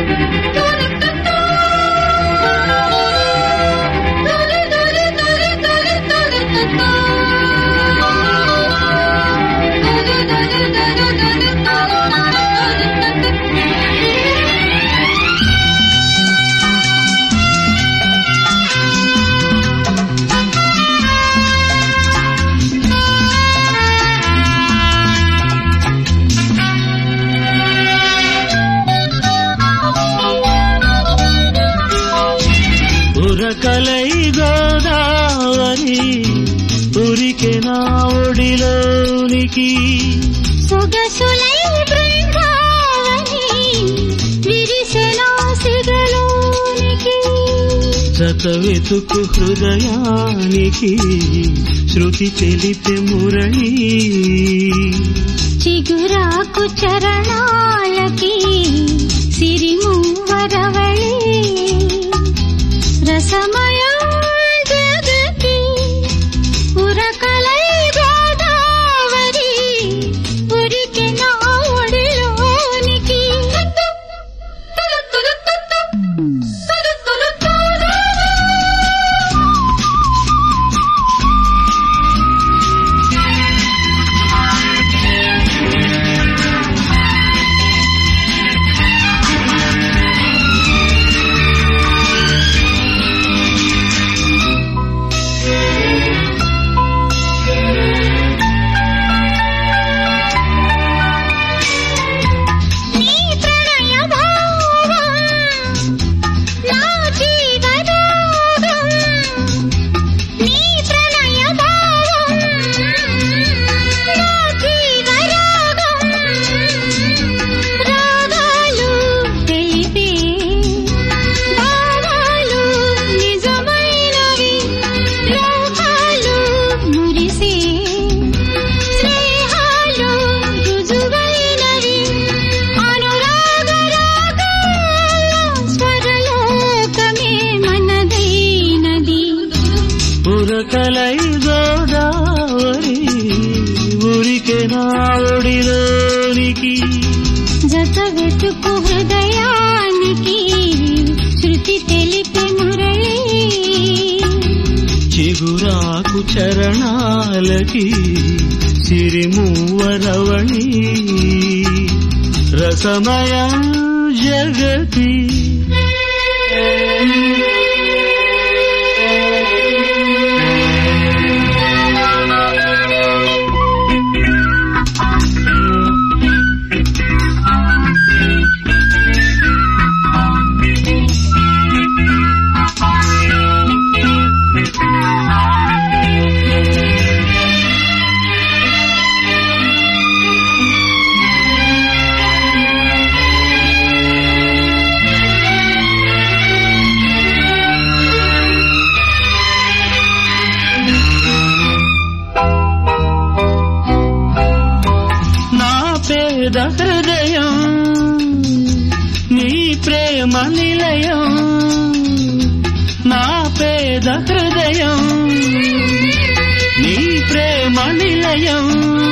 ఉరకలై గోదావరి ఉరికె నా ఒడిలోనికి సొగసులై బృందావని విరిసెనా సిగలోనికి జత వెతుకు హృదయానికి శృతి తెలిపే మురళి చిగురాకు చరణాలకి సిరిమువరవళి రసమయ జగతి ఉరకలై గోదావరి ఉరికి నా ఒడిలోనికి నీ ప్రణయ భావం నా జీవరాగం నీ ప్రణయ భావం నా జీవరాగం రాగాలు తెలిపే భావాలు నిజమైనవి లోకాలు మురిసే స్నేహాలు రుజువైనవి అనురాగ రాగాల స్వరలోకమే మనదైనది ఉరకలై గోదావరి ఉరికె నా ఒడిలోనికి జత వెతుకు హృదయానికి శృతి తెలిపే మురళి చిగురాకు చరణాలకి సిరిమూవరవణి రసమయ జగతి నా పేద హృదయం నీ ప్రేమ నిలయం నా పేద హృదయం నీ ప్రేమ నిలయం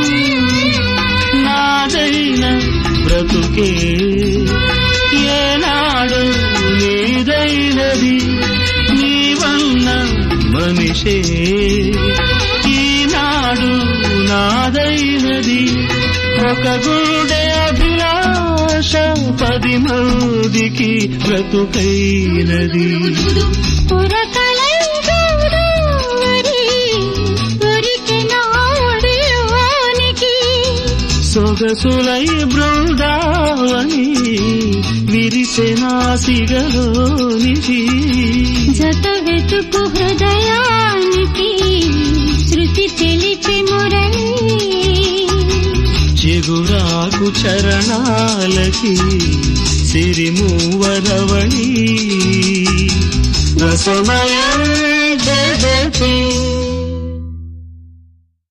నాదైన బ్రతుకే ఏనాడు నీదైనది నీవన్న మనిషే ఈనాడు నాదైనది ఒక గుండె అభిలాష పది మందికి బ్రతుకైనది పురకలై గౌరవరి ఉరికి నా ఒడిలోనికి సొగసులై బృందావని విరిసె నాసిగలోనికి జత వెతుకు హృదయానికి శృతి తెలిపి మురళి చిగురాకు చరణాలకి సిరిమూవరవణి రసమయ జగతి